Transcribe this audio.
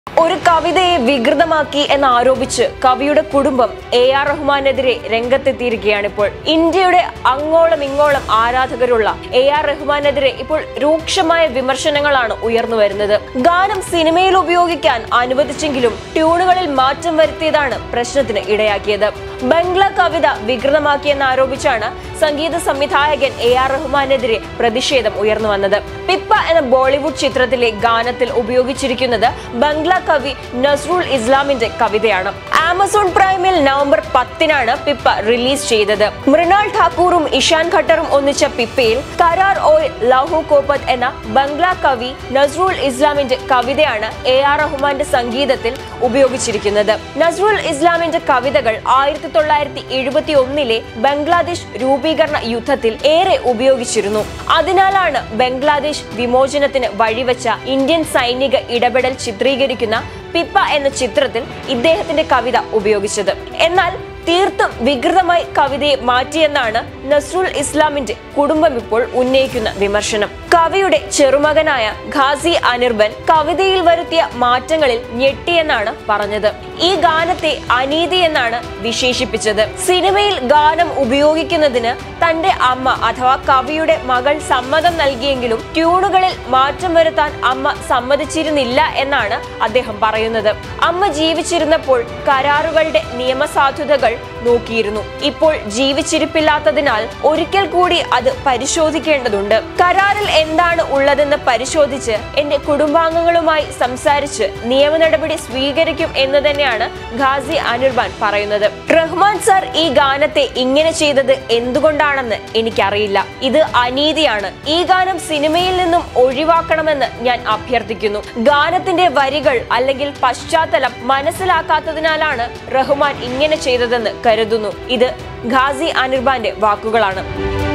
ഒരു കവിതയെ വികൃതമാക്കി എന്നാരോപിച്ച് കവിയുടെ കുടുംബം എ ആർ റഹ്മാനെതിരെ രംഗത്തെത്തിയിരിക്കുകയാണ് ഇപ്പോൾ ഇന്ത്യയുടെ അങ്ങോളം ഇങ്ങോളം ആരാധകരുള്ള എ ആർ റഹ്മാനെതിരെ ഇപ്പോൾ രൂക്ഷമായ വിമർശനങ്ങളാണ് ഉയർന്നു വരുന്നത് ഗാനം സിനിമയിൽ ഉപയോഗിക്കാൻ അനുവദിച്ചെങ്കിലും ട്യൂണുകളിൽ മാറ്റം വരുത്തിയതാണ് പ്രശ്നത്തിന് ഇടയാക്കിയത് ബംഗ്ല കവിത വികൃതമാക്കിയെന്നാരോപിച്ചാണ് സംഗീത സംവിധായകൻ എ ആർ റഹ്മാനെതിരെ പ്രതിഷേധം ഉയർന്നു വന്നത് പിപ്പ എന്ന ബോളിവുഡ് ചിത്രത്തിലെ ഗാനത്തിൽ ഉപയോഗിച്ചിരിക്കുന്നത് ബംഗ്ല കവി നസ്രുൾ ഇസ്ലാമിന്റെ കവിതയാണ് ആമസോൺ പ്രൈമിൽ നവംബർ പത്തിനാണ് പിപ്പ റിലീസ് ചെയ്തത് മൃണാൾ ഠാക്കൂറും ഇഷാൻ ഖട്ടറും ഒന്നിച്ച പിപ്പയിൽ കരാർ ഓയ് ലഹു കോപ്പത്ത് എന്ന ബംഗ്ല കവി നസ്രുൾ ഇസ്ലാമിന്റെ കവിതയാണ് എ ആർ റഹ്മാന്റെ സംഗീതത്തിൽ ഉപയോഗിച്ചിരിക്കുന്നത് നസ്രുൾ ഇസ്ലാമിന്റെ കവിതകൾ ആയിരത്തി തൊള്ളായിരത്തി എഴുപത്തി ഒന്നിലെ ബംഗ്ലാദേശ് രൂപീകരണ യുദ്ധത്തിൽ ഏറെ ഉപയോഗിച്ചിരുന്നു അതിനാലാണ് ബംഗ്ലാദേശ് വിമോചനത്തിന് വഴിവെച്ച ഇന്ത്യൻ സൈനിക ഇടപെടൽ ചിത്രീകരിക്കുന്ന പിപ്പ എന്ന ചിത്രത്തിൽ ഇദ്ദേഹത്തിന്റെ കവിത ഉപയോഗിച്ചത് എന്നാൽ തീർത്തും വികൃതമായി കവിതയെ മാറ്റിയെന്നാണ് നസ്രുൽ ഇസ്ലാമിന്റെ കുടുംബം ഇപ്പോൾ ഉന്നയിക്കുന്ന വിമർശനം കവിയുടെ ചെറുമകനായ ഖാസി അനിർബൻ കവിതയിൽ വരുത്തിയ മാറ്റങ്ങളിൽ ഞെട്ടിയെന്നാണ് പറഞ്ഞത് ഈ ഗാനത്തെ അനീതി എന്നാണ് വിശേഷിപ്പിച്ചത് സിനിമയിൽ ഗാനം ഉപയോഗിക്കുന്നതിന് തന്റെ അമ്മ അഥവാ കവിയുടെ മകൾ സമ്മതം നൽകിയെങ്കിലും ട്യൂണുകളിൽ മാറ്റം വരുത്താൻ അമ്മ സമ്മതിച്ചിരുന്നില്ല എന്നാണ് അദ്ദേഹം പറയുന്നത് അമ്മ ജീവിച്ചിരുന്നപ്പോൾ കരാറുകളുടെ നിയമസാധുതകൾ നോക്കിയിരുന്നു ഇപ്പോൾ ജീവിച്ചിരിപ്പില്ലാത്തതിനാൽ ഒരിക്കൽ കൂടി അത് പരിശോധിക്കേണ്ടതുണ്ട് കരാറിൽ എന്താണ് ഉള്ളതെന്ന് പരിശോധിച്ച് എന്റെ കുടുംബാംഗങ്ങളുമായി സംസാരിച്ച് നിയമ നടപടി സ്വീകരിക്കും എന്ന് തന്നെയാണ് ഖാസി അനിർബാൻ പറയുന്നത് റഹ്മാൻ സാർ ഈ ഗാനത്തെ ഇങ്ങനെ ചെയ്തത് എന്തുകൊണ്ടാണെന്ന് എനിക്കറിയില്ല ഇത് അനീതിയാണ് ഈ ഗാനം സിനിമയിൽ നിന്നും ഒഴിവാക്കണമെന്ന് ഞാൻ അഭ്യർത്ഥിക്കുന്നു ഗാനത്തിന്റെ വരികൾ അല്ലെങ്കിൽ പശ്ചാത്തലം മനസ്സിലാക്കാത്തതിനാലാണ് റഹ്മാൻ ഇങ്ങനെ ചെയ്തതെന്ന് കരുതുന്നു ഇത് ഖാസി അനിർബാന്റെ വാക്കുകളാണ്